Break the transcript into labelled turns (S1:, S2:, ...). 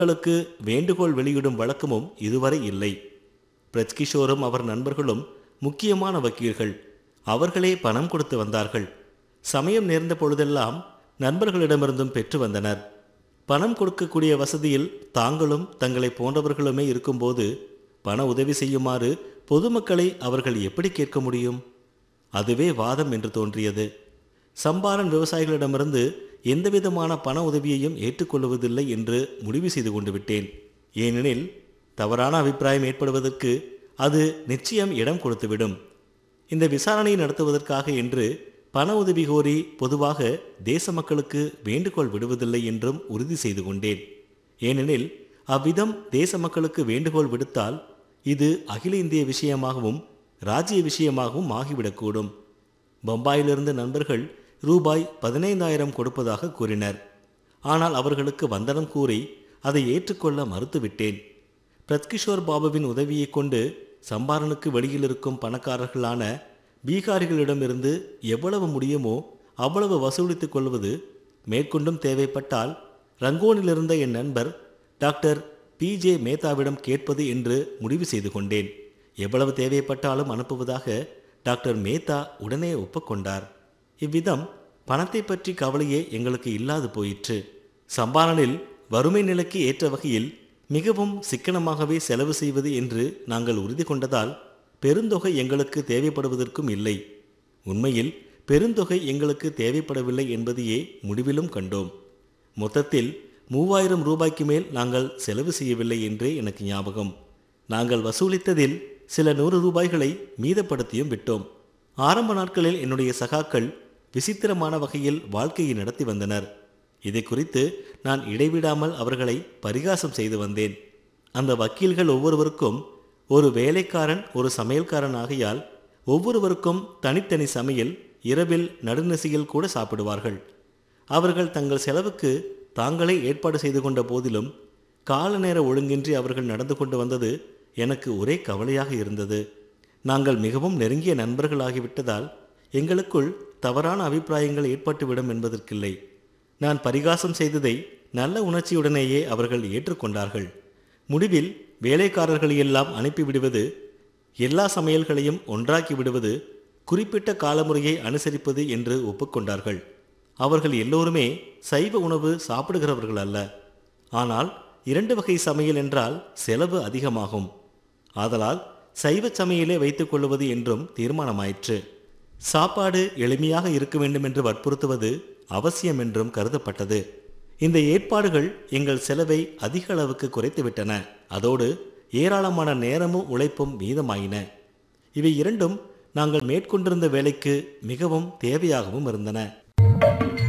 S1: மக்களுக்கு வேண்டுகோள் வெளியிடும் வழக்கமும் இதுவரை இல்லை பிரஜ்கிஷோரும் அவர் நண்பர்களும் முக்கியமான வக்கீல்கள் அவர்களே பணம் கொடுத்து வந்தார்கள் சமயம் நேர்ந்த பொழுதெல்லாம் நண்பர்களிடமிருந்தும் பெற்று வந்தனர் பணம் கொடுக்கக்கூடிய வசதியில் தாங்களும் தங்களை போன்றவர்களுமே இருக்கும்போது பண உதவி செய்யுமாறு பொதுமக்களை அவர்கள் எப்படி கேட்க முடியும் அதுவே வாதம் என்று தோன்றியது சம்பாரன் விவசாயிகளிடமிருந்து எந்தவிதமான பண உதவியையும் ஏற்றுக்கொள்வதில்லை என்று முடிவு செய்து கொண்டு விட்டேன் ஏனெனில் தவறான அபிப்பிராயம் ஏற்படுவதற்கு அது நிச்சயம் இடம் கொடுத்துவிடும் இந்த விசாரணையை நடத்துவதற்காக என்று பண உதவி கோரி பொதுவாக தேச மக்களுக்கு வேண்டுகோள் விடுவதில்லை என்றும் உறுதி செய்து கொண்டேன் ஏனெனில் அவ்விதம் தேச மக்களுக்கு வேண்டுகோள் விடுத்தால் இது அகில இந்திய விஷயமாகவும் ராஜ்ய விஷயமாகவும் ஆகிவிடக்கூடும் பம்பாயிலிருந்து நண்பர்கள் ரூபாய் பதினைந்தாயிரம் கொடுப்பதாக கூறினர் ஆனால் அவர்களுக்கு வந்தனம் கூறி அதை ஏற்றுக்கொள்ள மறுத்துவிட்டேன் பிரத்கிஷோர் பாபுவின் உதவியைக் கொண்டு சம்பாரனுக்கு வெளியில் இருக்கும் பணக்காரர்களான பீகாரிகளிடமிருந்து எவ்வளவு முடியுமோ அவ்வளவு வசூலித்துக் கொள்வது மேற்கொண்டும் தேவைப்பட்டால் ரங்கோனில் இருந்த என் நண்பர் டாக்டர் பி ஜே மேத்தாவிடம் கேட்பது என்று முடிவு செய்து கொண்டேன் எவ்வளவு தேவைப்பட்டாலும் அனுப்புவதாக டாக்டர் மேத்தா உடனே ஒப்புக்கொண்டார் இவ்விதம் பணத்தை பற்றி கவலையே எங்களுக்கு இல்லாது போயிற்று சம்பாரனில் வறுமை நிலைக்கு ஏற்ற வகையில் மிகவும் சிக்கனமாகவே செலவு செய்வது என்று நாங்கள் உறுதி கொண்டதால் பெருந்தொகை எங்களுக்கு தேவைப்படுவதற்கும் இல்லை உண்மையில் பெருந்தொகை எங்களுக்கு தேவைப்படவில்லை என்பதையே முடிவிலும் கண்டோம் மொத்தத்தில் மூவாயிரம் ரூபாய்க்கு மேல் நாங்கள் செலவு செய்யவில்லை என்றே எனக்கு ஞாபகம் நாங்கள் வசூலித்ததில் சில நூறு ரூபாய்களை மீதப்படுத்தியும் விட்டோம் ஆரம்ப நாட்களில் என்னுடைய சகாக்கள் விசித்திரமான வகையில் வாழ்க்கையை நடத்தி வந்தனர் இதை குறித்து நான் இடைவிடாமல் அவர்களை பரிகாசம் செய்து வந்தேன் அந்த வக்கீல்கள் ஒவ்வொருவருக்கும் ஒரு வேலைக்காரன் ஒரு சமையல்காரன் ஆகையால் ஒவ்வொருவருக்கும் தனித்தனி சமையல் இரவில் நடுநிசையில் கூட சாப்பிடுவார்கள் அவர்கள் தங்கள் செலவுக்கு தாங்களே ஏற்பாடு செய்து கொண்ட போதிலும் கால நேர ஒழுங்கின்றி அவர்கள் நடந்து கொண்டு வந்தது எனக்கு ஒரே கவலையாக இருந்தது நாங்கள் மிகவும் நெருங்கிய நண்பர்களாகிவிட்டதால் எங்களுக்குள் தவறான அபிப்பிராயங்கள் ஏற்பட்டுவிடும் என்பதற்கில்லை நான் பரிகாசம் செய்ததை நல்ல உணர்ச்சியுடனேயே அவர்கள் ஏற்றுக்கொண்டார்கள் முடிவில் வேலைக்காரர்களையெல்லாம் அனுப்பிவிடுவது எல்லா சமையல்களையும் ஒன்றாக்கி விடுவது குறிப்பிட்ட காலமுறையை அனுசரிப்பது என்று ஒப்புக்கொண்டார்கள் அவர்கள் எல்லோருமே சைவ உணவு சாப்பிடுகிறவர்கள் அல்ல ஆனால் இரண்டு வகை சமையல் என்றால் செலவு அதிகமாகும் ஆதலால் சைவ சமையலே வைத்துக் கொள்வது என்றும் தீர்மானமாயிற்று சாப்பாடு எளிமையாக இருக்க வேண்டும் என்று வற்புறுத்துவது அவசியம் என்றும் கருதப்பட்டது இந்த ஏற்பாடுகள் எங்கள் செலவை அதிக அளவுக்கு குறைத்துவிட்டன அதோடு ஏராளமான நேரமும் உழைப்பும் மீதமாயின இவை இரண்டும் நாங்கள் மேற்கொண்டிருந்த வேலைக்கு மிகவும் தேவையாகவும் இருந்தன